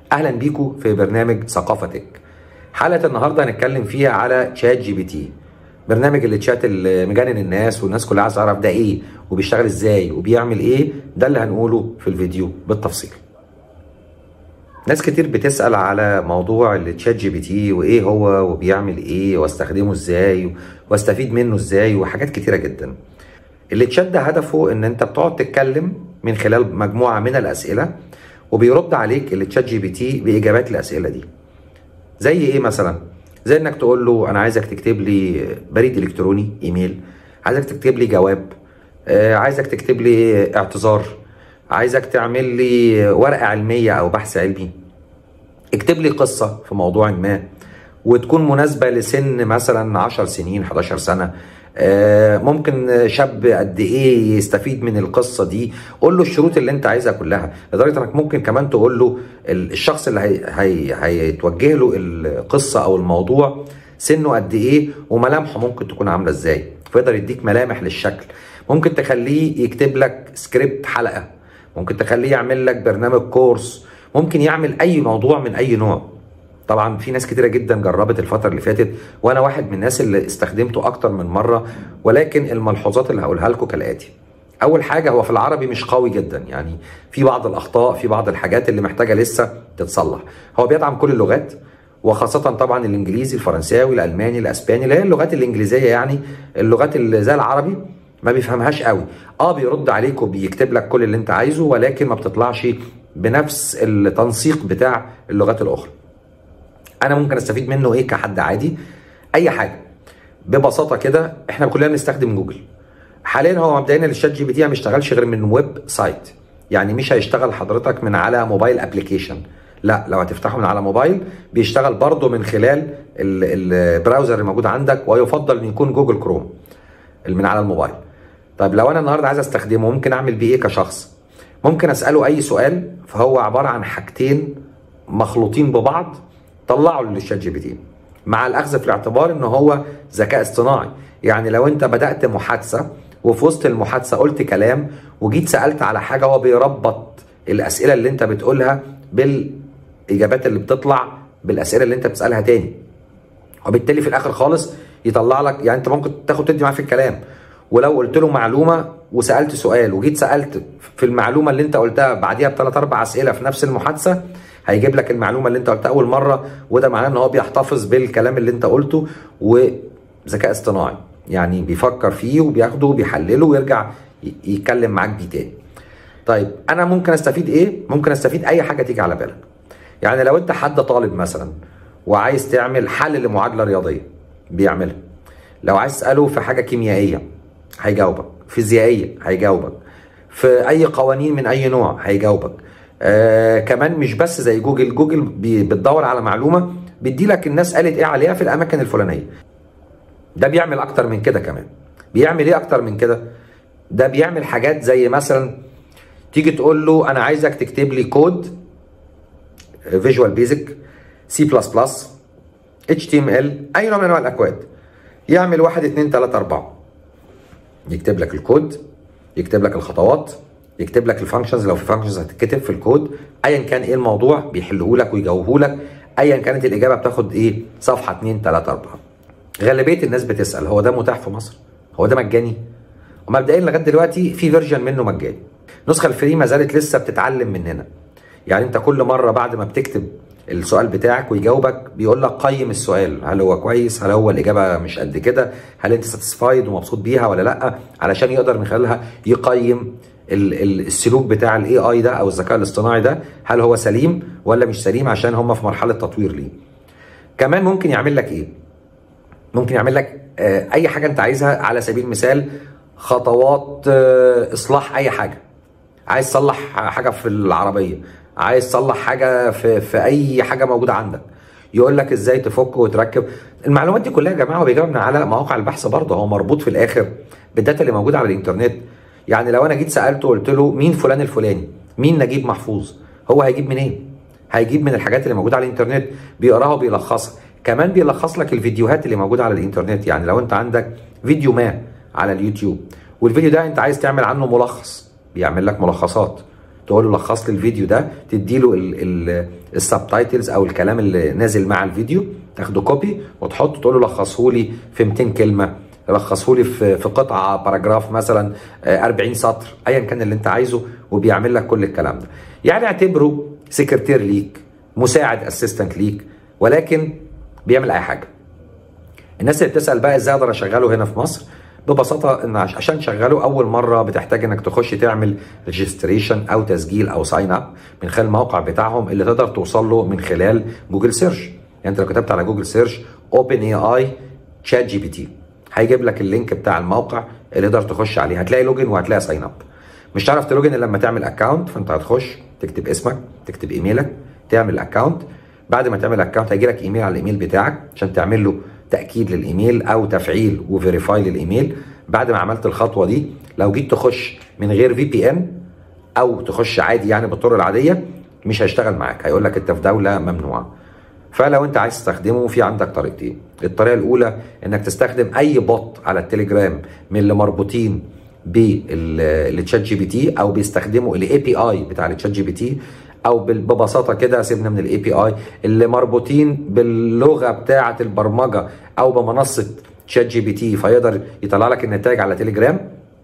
اهلا بيكم في برنامج ثقافتك حلقه النهارده هنتكلم فيها على تشات جي بي تي برنامج التشات اللي مجنن الناس والناس كلها عايزه تعرف ده ايه وبيشتغل ازاي وبيعمل ايه ده اللي هنقوله في الفيديو بالتفصيل ناس كتير بتسأل على موضوع التشات جي بي تي وايه هو وبيعمل ايه واستخدمه ازاي واستفيد منه ازاي وحاجات كتيرة جدا التشات ده هدفه ان انت بتقعد تتكلم من خلال مجموعة من الاسئلة وبيرد عليك التشات جي بي تي باجابات الاسئلة دي زي ايه مثلا زي انك تقول له انا عايزك تكتب لي بريد الكتروني ايميل عايزك تكتب لي جواب آه، عايزك تكتب لي اعتذار عايزك تعمل لي ورقة علمية أو بحث علمي اكتب لي قصة في موضوع ما وتكون مناسبة لسن مثلا 10 سنين 11 سنة آه، ممكن شاب قد ايه يستفيد من القصه دي قول له الشروط اللي انت عايزها كلها لدرجه انك ممكن كمان تقول له الشخص اللي هي هي هيتوجه له القصه او الموضوع سنه قد ايه وملامحه ممكن تكون عامله ازاي فيقدر يديك ملامح للشكل ممكن تخليه يكتب لك سكريبت حلقه ممكن تخليه يعمل لك برنامج كورس ممكن يعمل اي موضوع من اي نوع طبعا في ناس كتيره جدا جربت الفتره اللي فاتت وانا واحد من الناس اللي استخدمته اكتر من مره ولكن الملحوظات اللي هقولها لكم كالاتي اول حاجه هو في العربي مش قوي جدا يعني في بعض الاخطاء في بعض الحاجات اللي محتاجه لسه تتصلح هو بيدعم كل اللغات وخاصة طبعا الانجليزي الفرنساوي الالماني الاسباني اللي هي اللغات الانجليزيه يعني اللغات اللي زي العربي ما بيفهمهاش قوي اه بيرد عليك وبيكتب لك كل اللي انت عايزه ولكن ما بتطلعش بنفس التنسيق بتاع اللغات الاخرى انا ممكن استفيد منه ايه كحد عادي اي حاجه ببساطه كده احنا كلنا بنستخدم جوجل حاليا هو مبدئيا الشات جي بي تي ما بيشتغلش غير من ويب سايت يعني مش هيشتغل حضرتك من على موبايل ابلكيشن لا لو هتفتحه من على موبايل بيشتغل برضه من خلال البراوزر الموجود عندك ويفضل ان يكون جوجل كروم من على الموبايل طيب لو انا النهارده عايز استخدمه ممكن اعمل بيه ايه كشخص ممكن اساله اي سؤال فهو عباره عن حاجتين مخلوطين ببعض طلعوا للشات جي بي تي مع الاخذ في الاعتبار ان هو ذكاء اصطناعي يعني لو انت بدات محادثه وفي وسط المحادثه قلت كلام وجيت سالت على حاجه هو بيربط الاسئله اللي انت بتقولها بالاجابات اللي بتطلع بالاسئله اللي انت بتسالها تاني وبالتالي في الاخر خالص يطلع لك يعني انت ممكن تاخد تدي معاه في الكلام ولو قلت له معلومه وسالت سؤال وجيت سالت في المعلومه اللي انت قلتها بعديها بثلاث اربع اسئله في نفس المحادثه هيجيب لك المعلومه اللي انت قلتها اول مره وده معناه ان هو بيحتفظ بالكلام اللي انت قلته وذكاء اصطناعي يعني بيفكر فيه وبياخده وبيحلله ويرجع يتكلم معاك بيه تاني. طيب انا ممكن استفيد ايه؟ ممكن استفيد اي حاجه تيجي على بالك. يعني لو انت حد طالب مثلا وعايز تعمل حل لمعادله رياضيه بيعملها. لو عايز تساله في حاجه كيميائيه هيجاوبك فيزيائيه هيجاوبك في اي قوانين من اي نوع هيجاوبك آه كمان مش بس زي جوجل جوجل بتدور على معلومه بيدي لك الناس قالت ايه عليها في الاماكن الفلانيه ده بيعمل اكتر من كده كمان بيعمل ايه اكتر من كده ده بيعمل حاجات زي مثلا تيجي تقول له انا عايزك تكتب لي كود فيجوال بيزك سي بلس بلس اتش تي ام ال اي نوع من انواع الاكواد يعمل واحد اتنين تلاته اربعه يكتب لك الكود يكتب لك الخطوات يكتب لك الفانكشنز لو في فانكشنز هتتكتب في الكود ايا كان ايه الموضوع بيحله لك ويجاوبه لك ايا كانت الاجابه بتاخد ايه صفحه 2 3 4 غالبيه الناس بتسال هو ده متاح في مصر هو ده مجاني ومبدئيا لغايه دلوقتي في فيرجن منه مجاني النسخه الفري ما زالت لسه بتتعلم مننا يعني انت كل مره بعد ما بتكتب السؤال بتاعك ويجاوبك بيقول لك قيم السؤال هل هو كويس هل هو الاجابه مش قد كده هل انت ساتيسفايد ومبسوط بيها ولا لا علشان يقدر من خلالها يقيم السلوك بتاع الاي اي ده او الذكاء الاصطناعي ده هل هو سليم ولا مش سليم عشان هم في مرحله تطوير ليه كمان ممكن يعمل لك ايه ممكن يعمل لك اي حاجه انت عايزها على سبيل المثال خطوات اصلاح اي حاجه عايز تصلح حاجه في العربيه عايز تصلح حاجه في في اي حاجه موجوده عندك يقول لك ازاي تفك وتركب المعلومات دي كلها يا جماعه هو بيجيبها من على مواقع البحث برضه هو مربوط في الاخر بالداتا اللي موجوده على الانترنت يعني لو انا جيت سالته وقلت له مين فلان الفلاني مين نجيب محفوظ هو هيجيب منين هيجيب من الحاجات اللي موجوده على الانترنت بيقراها وبيلخصها كمان بيلخص لك الفيديوهات اللي موجوده على الانترنت يعني لو انت عندك فيديو ما على اليوتيوب والفيديو ده انت عايز تعمل عنه ملخص بيعمل لك ملخصات تقول له لخص لي الفيديو ده تدي له السبتايتلز او الكلام اللي نازل مع الفيديو تاخده كوبي وتحطه تقول له لخصه لي في 200 كلمه لخصه لي في في قطعه باراجراف مثلا 40 سطر ايا كان اللي انت عايزه وبيعمل لك كل الكلام ده يعني اعتبره سكرتير ليك مساعد اسيستنت ليك ولكن بيعمل اي حاجه الناس اللي بتسال بقى ازاي اقدر اشغله هنا في مصر ببساطه ان عشان تشغله اول مره بتحتاج انك تخش تعمل ريجستريشن او تسجيل او ساين اب من خلال الموقع بتاعهم اللي تقدر توصل له من خلال جوجل سيرش يعني انت لو كتبت على جوجل سيرش اوبن اي اي شات جي بي تي هيجيب لك اللينك بتاع الموقع اللي تقدر تخش عليه هتلاقي لوجن وهتلاقي ساين اب مش هتعرف تلوجن الا لما تعمل اكونت فانت هتخش تكتب اسمك تكتب ايميلك تعمل اكونت بعد ما تعمل اكونت هيجي لك ايميل على الايميل بتاعك عشان تعمل له تاكيد للايميل او تفعيل وفيريفاي للايميل بعد ما عملت الخطوه دي لو جيت تخش من غير في بي ان او تخش عادي يعني بالطرق العاديه مش هيشتغل معاك هيقول لك انت في دوله ممنوعه فلو انت عايز تستخدمه في عندك طريقتين الطريقه الاولى انك تستخدم اي بوت على التليجرام من اللي مربوطين بالتشات جي بي تي او بيستخدموا الاي بي اي بتاع التشات جي بي تي او ببساطه كده سيبنا من الاي بي اي اللي مربوطين باللغه بتاعه البرمجه او بمنصه شات جي بي تي فيقدر يطلع لك النتائج على تليجرام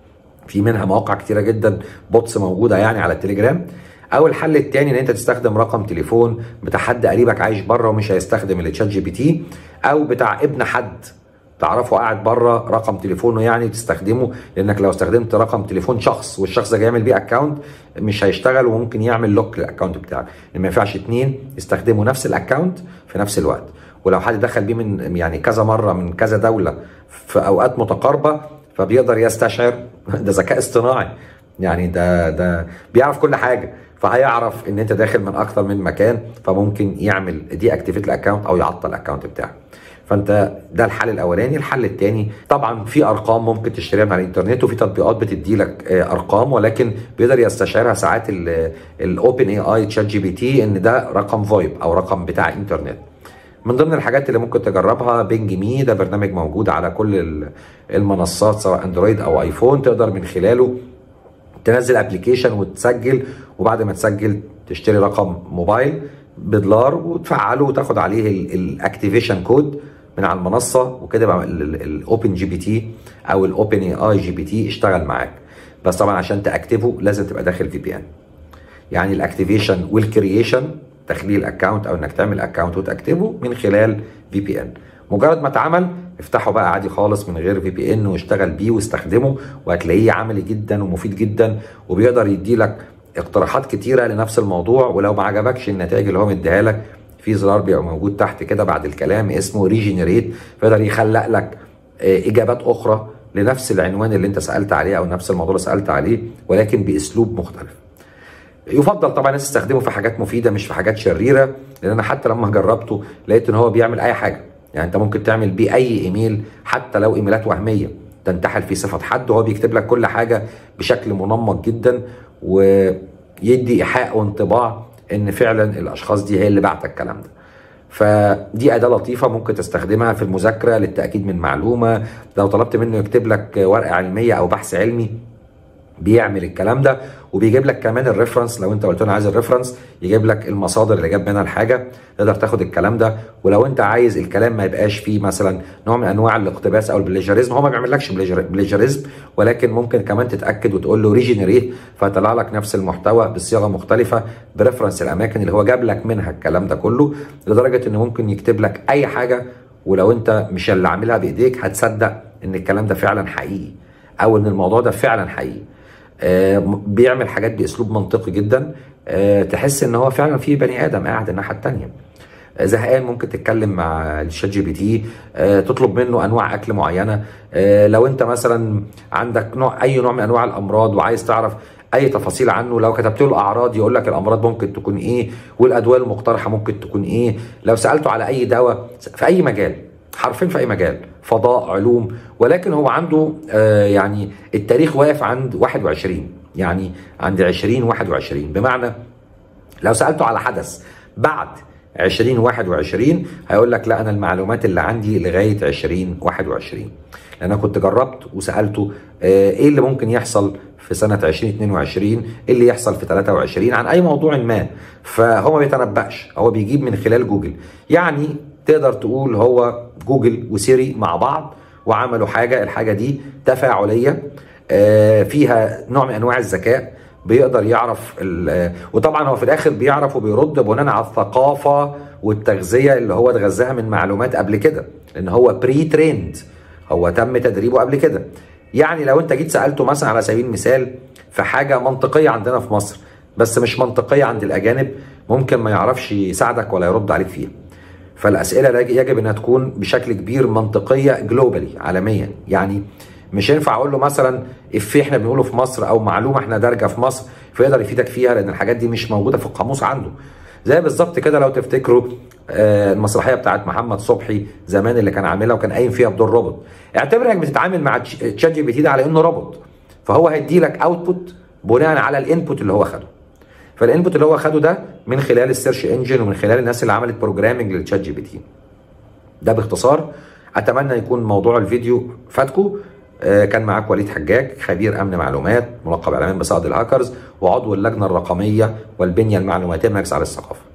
في منها مواقع كتيره جدا بوتس موجوده يعني على التليجرام او الحل الثاني ان انت تستخدم رقم تليفون بتاع حد قريبك عايش بره ومش هيستخدم التشات جي بي تي او بتاع ابن حد تعرفه قاعد بره رقم تليفونه يعني تستخدمه لانك لو استخدمت رقم تليفون شخص والشخص ده يعمل بيه اكونت مش هيشتغل وممكن يعمل لوك للاكونت بتاعك ما ينفعش اتنين يستخدموا نفس الاكونت في نفس الوقت ولو حد دخل بيه من يعني كذا مره من كذا دوله في اوقات متقاربه فبيقدر يستشعر ده ذكاء اصطناعي يعني ده ده بيعرف كل حاجه فهيعرف ان انت داخل من اكتر من مكان فممكن يعمل دي اكتيفيت الاكونت او يعطل الاكونت بتاعك فانت ده الحل الاولاني الحل الثاني طبعا في ارقام ممكن تشتريها من على الانترنت وفي تطبيقات بتدي لك ارقام ولكن بيقدر يستشعرها ساعات الاوبن اي اي تشات جي بي تي ان ده رقم فايب او رقم بتاع انترنت من ضمن الحاجات اللي ممكن تجربها بينج مي ده برنامج موجود على كل المنصات سواء اندرويد او ايفون تقدر من خلاله تنزل ابلكيشن وتسجل وبعد ما تسجل تشتري رقم موبايل بدولار وتفعله وتاخد عليه الاكتيفيشن كود من على المنصه وكده بقى الاوبن جي بي تي او الاوبن اي اي جي بي تي اشتغل معاك بس طبعا عشان تاكتفه لازم تبقى داخل في بي ان يعني الاكتيفيشن والكرييشن تخليل اكونت او انك تعمل اكونت وتاكتفه من خلال في بي ان مجرد ما اتعمل افتحه بقى عادي خالص من غير في بي ان واشتغل بيه واستخدمه وهتلاقيه عملي جدا ومفيد جدا وبيقدر يدي لك اقتراحات كتيره لنفس الموضوع ولو ما عجبكش النتائج اللي هو مديها لك في زرار بيبقى موجود تحت كده بعد الكلام اسمه ريجنريت فيقدر يخلق لك اجابات اخرى لنفس العنوان اللي انت سالت عليه او نفس الموضوع اللي سالت عليه ولكن باسلوب مختلف. يفضل طبعا الناس تستخدمه في حاجات مفيده مش في حاجات شريره لان انا حتى لما جربته لقيت ان هو بيعمل اي حاجه يعني انت ممكن تعمل بيه اي ايميل حتى لو ايميلات وهميه تنتحل فيه صفه حد وهو بيكتب لك كل حاجه بشكل منمق جدا ويدي ايحاء وانطباع ان فعلا الاشخاص دي هي اللي بعت الكلام ده فدي اداه لطيفه ممكن تستخدمها في المذاكره للتاكيد من معلومه لو طلبت منه يكتب لك ورقه علميه او بحث علمي بيعمل الكلام ده وبيجيب لك كمان الريفرنس لو انت قلت له عايز الريفرنس يجيب لك المصادر اللي جاب منها الحاجه تقدر تاخد الكلام ده ولو انت عايز الكلام ما يبقاش فيه مثلا نوع من انواع الاقتباس او البليجريزم هو ما بيعملكش بليجريزم ولكن ممكن كمان تتاكد وتقول له ريجنريت فيطلع لك نفس المحتوى بصيغه مختلفه بريفرنس الاماكن اللي هو جاب لك منها الكلام ده كله لدرجه انه ممكن يكتب لك اي حاجه ولو انت مش اللي عاملها بايديك هتصدق ان الكلام ده فعلا حقيقي او ان الموضوع ده فعلا حقيقي آه بيعمل حاجات باسلوب منطقي جدا آه تحس ان هو فعلا في بني ادم قاعد الناحيه الثانيه آه زهقان ممكن تتكلم مع الشات جي بي تي تطلب منه انواع اكل معينه لو انت مثلا عندك نوع اي نوع من انواع الامراض وعايز تعرف اي تفاصيل عنه لو كتبت له اعراض يقول لك الامراض ممكن تكون ايه والادويه المقترحه ممكن تكون ايه لو سالته على اي دواء في اي مجال حرفيا في اي مجال فضاء علوم ولكن هو عنده آه يعني التاريخ واقف عند 21 يعني عند 20 21 بمعنى لو سالته على حدث بعد 2021 هيقول لك لا انا المعلومات اللي عندي لغايه 2021 لان انا كنت جربت وسالته آه ايه اللي ممكن يحصل في سنة 2022 إيه اللي يحصل في 23 عن أي موضوع ما فهو ما بيتنبأش هو بيجيب من خلال جوجل يعني تقدر تقول هو جوجل وسيري مع بعض وعملوا حاجة الحاجة دي تفاعلية آه، فيها نوع من أنواع الذكاء بيقدر يعرف وطبعا هو في الاخر بيعرف وبيرد بناء على الثقافه والتغذيه اللي هو اتغذاها من معلومات قبل كده لان هو بري تريند هو تم تدريبه قبل كده يعني لو انت جيت سالته مثلا على سبيل المثال في حاجه منطقيه عندنا في مصر بس مش منطقيه عند الاجانب ممكن ما يعرفش يساعدك ولا يرد عليك فيها فالاسئله يجب انها تكون بشكل كبير منطقيه جلوبالي عالميا يعني مش ينفع اقول له مثلا افيه احنا بنقوله في مصر او معلومه احنا دارجه في مصر فيقدر يفيدك فيها لان الحاجات دي مش موجوده في القاموس عنده زي بالظبط كده لو تفتكروا آه، المسرحيه بتاعت محمد صبحي زمان اللي كان عاملها وكان قايم فيها بدور روبوت اعتبر انك بتتعامل مع تشات جي بي تي ده على انه روبوت فهو هيدي لك اوتبوت بناء على الانبوت اللي هو خده فالانبوت اللي هو خده ده من خلال السيرش انجن ومن خلال الناس اللي عملت بروجرامنج للتشات جي بي تي ده باختصار اتمنى يكون موضوع الفيديو فاتكم آه، كان معاك وليد حجاج خبير امن معلومات ملقب اعلاميا بصائد الهاكرز وعضو اللجنه الرقميه والبنيه المعلوماتيه مركز على الثقافه